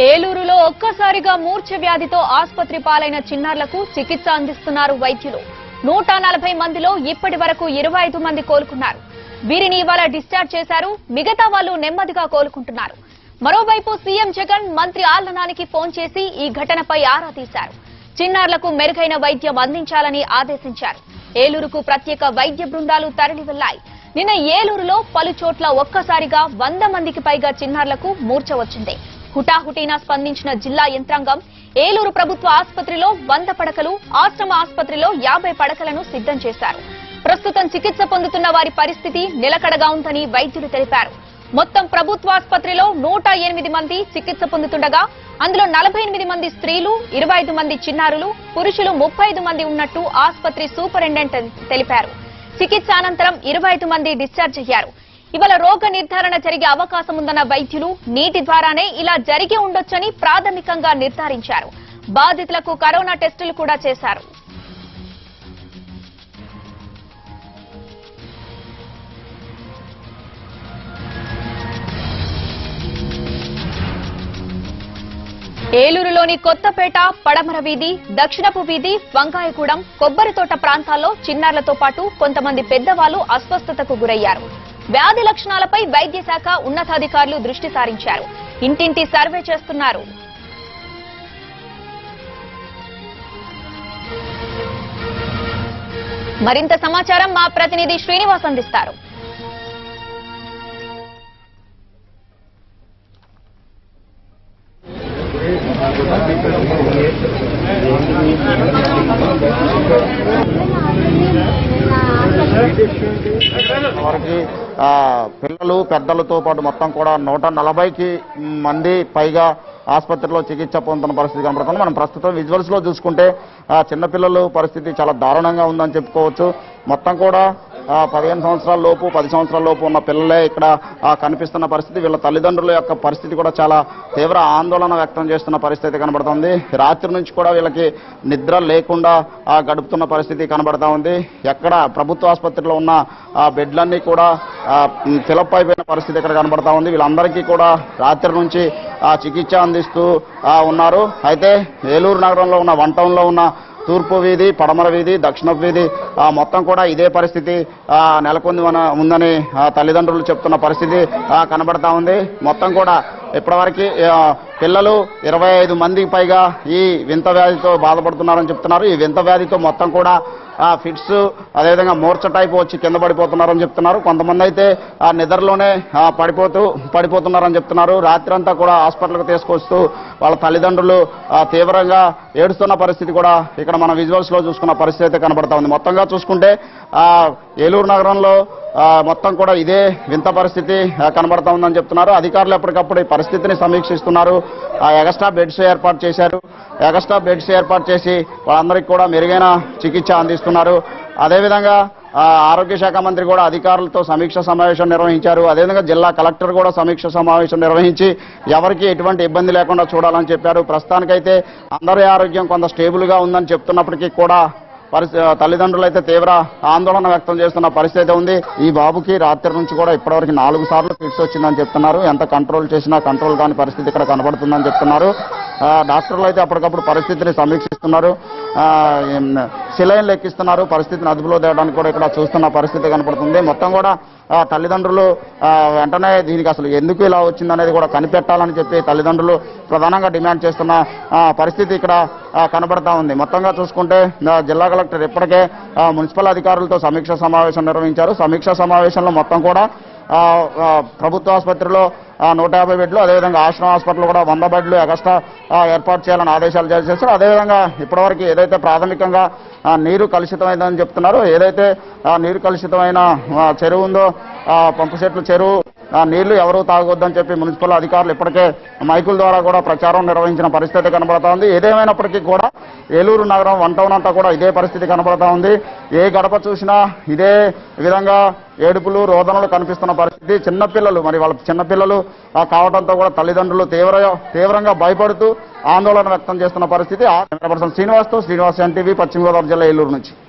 ఏలూరులో ఒక్కసారిగా మూర్ఛ వ్యాధితో ఆసుపత్రి పాలైన చిన్నారులకు చికిత్స అందిస్తున్నారు వైద్యులు నూట నలభై మందిలో ఇప్పటి వరకు ఇరవై ఐదు మంది కోలుకున్నారు వీరిని ఇవాళ డిశ్చార్జ్ చేశారు మిగతా వాళ్ళు నెమ్మదిగా కోలుకుంటున్నారు మరోవైపు సీఎం జగన్ మంత్రి ఆళ్లనానికి ఫోన్ చేసి ఈ ఘటనపై ఆరా తీశారు చిన్నారులకు మెరుగైన వైద్యం అందించాలని ఆదేశించారు ఏలూరుకు ప్రత్యేక వైద్య బృందాలు తరలి వెళ్లాయి నిన్న ఏలూరులో పలు చోట్ల ఒక్కసారిగా వంద మందికి పైగా చిన్నారులకు మూర్ఛ వచ్చింది హుటాహుటీన స్పందించిన జిల్లా యంత్రాంగం ఏలూరు ప్రభుత్వ ఆసుపత్రిలో వంద పడకలు ఆశ్రమ ఆసుపత్రిలో యాభై పడకలను సిద్ధం చేశారు ప్రస్తుతం చికిత్స పొందుతున్న వారి పరిస్థితి నిలకడగా ఉందని వైద్యులు తెలిపారు మొత్తం ప్రభుత్వ ఆసుపత్రిలో నూట ఎనిమిది మంది చికిత్స పొందుతుండగా అందులో నలభై ఎనిమిది మంది స్త్రీలు ఇరవై ఐదు మంది చిన్నారులు పురుషులు ముప్పై ఐదు మంది ఉన్నట్టు ఆసుపత్రి సూపరింటెండెంట్ తెలిపారు చికిత్స అనంతరం ఇరవై ఐదు మంది డిశ్చార్జ్ అయ్యారు ఇవాళ రోగ నిర్ధారణ జరిగే అవకాశం ఉందన్న వైద్యులు నీటి ద్వారానే ఇలా జరిగి ఉండొచ్చని ప్రాథమికంగా నిర్ధారించారు బాధితులకు కరోనా టెస్టులు కూడా చేశారు ఏలూరులోని కొత్తపేట పడమర వీధి దక్షిణపు వీధి వంకాయగూడెం కొబ్బరితోట ప్రాంతాల్లో చిన్నారులతో పాటు కొంతమంది పెద్దవాళ్లు అస్వస్థతకు గురయ్యారు వ్యాధి లక్షణాలపై వైద్య శాఖ ఉన్నతాధికారులు దృష్టి సారించారు ఇంటింటి సర్వే చేస్తున్నారు మరింత సమాచారం మా ప్రతినిధి శ్రీనివాస్ అందిస్తారు వరకు ఆ, పిల్లలు పెద్దలతో పాటు మొత్తం కూడా నూట నలభైకి మంది పైగా ఆసుపత్రిలో చికిత్స పొందుతున్న పరిస్థితి కనబడుతుంది మనం ప్రస్తుతం విజువల్స్ లో చూసుకుంటే ఆ, చిన్నపిల్లలు పరిస్థితి చాలా దారుణంగా ఉందని చెప్పుకోవచ్చు మొత్తం కూడా ఆ, పదిహేను సంవత్సరాల లోపు పది సంవత్సరాల లోపు ఉన్న పిల్లలే ఇక్కడ ఆ, కనిపిస్తున్న పరిస్థితి వీళ్ళ తల్లిదండ్రుల యొక్క పరిస్థితి కూడా చాలా తీవ్ర ఆందోళన వ్యక్తం చేస్తున్న పరిస్థితి కనబడుతుంది రాత్రి నుంచి కూడా వీళ్ళకి నిద్ర లేకుండా ఆ, గడుపుతున్న పరిస్థితి కనబడతా ఉంది ఎక్కడ ప్రభుత్వ ఆసుపత్రిలో ఉన్న ఆ బెడ్లన్నీ కూడా ఫిలప్ అయిపోయిన పరిస్థితి ఇక్కడ కనబడతా ఉంది వీళ్ళందరికీ కూడా రాత్రి నుంచి ఆ చికిత్స అందిస్తూ ఆ, ఉన్నారు అయితే ఏలూరు నగరంలో ఉన్న వన్ టౌన్లో ఉన్న తూర్పు వీధి పడమర వీధి దక్షిణపు వీధి ఆ, మొత్తం కూడా ఇదే పరిస్థితి ఆ, నెలకొంది మన ఉందని ఆ, తల్లిదండ్రులు చెప్తున్న పరిస్థితి ఆ, కనబడతా ఉంది మొత్తం కూడా ఇప్పటివరకు ఆ, పిల్లలు ఇరవై ఐదు మందికి పైగా ఈ వింత వ్యాధితో బాధపడుతున్నారని చెప్తున్నారు ఈ వింత వ్యాధితో మొత్తం కూడా ఆ ఫిట్స్ అదేవిధంగా మూర్ఛ టైప్ వచ్చి కింద పడిపోతున్నారని చెప్తున్నారు కొంతమంది అయితే ఆ నిద్రలోనే ఆ, పడిపోతూ పడిపోతున్నారని చెప్తున్నారు రాత్రి అంతా కూడా హాస్పిటల్కి తీసుకొస్తూ వాళ్ళ తల్లిదండ్రులు ఆ, తీవ్రంగా ఏడుస్తున్న పరిస్థితి కూడా ఇక్కడ మన విజువల్స్ లో చూసుకున్న పరిస్థితి అయితే కనబడతా ఉంది మొత్తంగా చూసుకుంటే ఆ ఏలూరు నగరంలో ఆ, మొత్తం కూడా ఇదే వింత పరిస్థితి ఆ, కనబడతా ఉందని చెప్తున్నారు అధికారులు ఎప్పటికప్పుడు ఈ పరిస్థితిని సమీక్షిస్తున్నారు ఆ, ఎగస్ట్రా బెడ్స్ ఏర్పాటు చేశారు ఎగస్ట్రా బెడ్స్ ఏర్పాటు చేసి వాళ్ళందరికీ కూడా మెరుగైన చికిత్స అందిస్తున్నారు అదేవిధంగా ఆ, ఆరోగ్య శాఖ మంత్రి కూడా అధికారులతో సమీక్ష సమావేశం నిర్వహించారు అదేవిధంగా జిల్లా కలెక్టర్ కూడా సమీక్ష సమావేశం నిర్వహించి ఎవరికి ఎటువంటి ఇబ్బంది లేకుండా చూడాలని చెప్పారు ప్రస్తుతానికైతే అందరి ఆరోగ్యం కొంత స్టేబుల్ గా ఉందని చెప్తున్నప్పటికీ కూడా పరిస్థితి తల్లిదండ్రులు అయితే తీవ్ర ఆందోళన వ్యక్తం చేస్తున్న పరిస్థితి అయితే ఉంది ఈ బాబుకి రాత్రి నుంచి కూడా ఇప్పటివరకు నాలుగు సార్లు ఫిట్స్ వచ్చిందని చెప్తున్నారు ఎంత కంట్రోల్ చేసినా కంట్రోల్ కాని పరిస్థితి ఇక్కడ కనబడుతుందని చెప్తున్నారు ఆ, డాక్టర్లు అయితే అప్పటికప్పుడు పరిస్థితిని సమీక్షిస్తున్నారు ఆ, ఏం, సిలైన్లు ఎక్కిస్తున్నారు పరిస్థితిని అదుపులో తేయడానికి కూడా ఇక్కడ చూస్తున్న పరిస్థితి కనపడుతుంది మొత్తం కూడా ఆ, తల్లిదండ్రులు ఆ, వెంటనే దీనికి అసలు ఎందుకు ఇలా వచ్చిందనేది కూడా కనిపెట్టాలని చెప్పి తల్లిదండ్రులు ప్రధానంగా డిమాండ్ చేస్తున్న ఆ, పరిస్థితి ఇక్కడ ఆ, కనబడతా ఉంది మొత్తంగా చూసుకుంటే ఆ, జిల్లా కలెక్టర్ ఇప్పటికే ఆ, మున్సిపల్ అధికారులతో సమీక్ష సమావేశం నిర్వహించారు సమీక్ష సమావేశంలో మొత్తం కూడా ఆ, ఆ, ప్రభుత్వ ఆసుపత్రిలో ఆ, నూట యాభై బెడ్లు అదేవిధంగా ఆశ్రమ హాస్పిటల్ కూడా వంద బెడ్లు ఎగస్ట్రా ఆ, ఏర్పాటు చేయాలని ఆదేశాలు జారీ చేశారు అదేవిధంగా ఇప్పటివరకు ఏదైతే ప్రాథమికంగా ఆ, నీరు కలుషితమైందని చెప్తున్నారో ఏదైతే ఆ, నీరు కలుషితమైన ఆ, చెరువు ఉందో ఆ, పంపు సెట్ల చెరువు ఆ, నీళ్లు ఎవరూ తాగొద్దని చెప్పి మున్సిపల్ అధికారులు ఇప్పటికే మైకుల ద్వారా కూడా ప్రచారం నిర్వహించిన పరిస్థితి కనబడతా ఉంది ఏదేమైనప్పటికీ కూడా ఏలూరు నగరం వన్ టౌన్ అంతా కూడా ఇదే పరిస్థితి కనబడతా ఉంది ఏ గడప చూసినా ఇదే విధంగా ఏడుపులు రోదనలు కనిపిస్తున్న పరిస్థితి చిన్నపిల్లలు మరి వాళ్ళ చిన్నపిల్లలు ఆ, కావడంతో కూడా తల్లిదండ్రులు తీవ్ర తీవ్రంగా భయపడుతూ ఆందోళన వ్యక్తం చేస్తున్న పరిస్థితి ఆ కెమెరా పర్సన్ శ్రీనివాస్తో శ్రీనివాస్ ఎన్టీవీ పశ్చిమ గోదావరి జిల్లా ఏలూరు నుంచి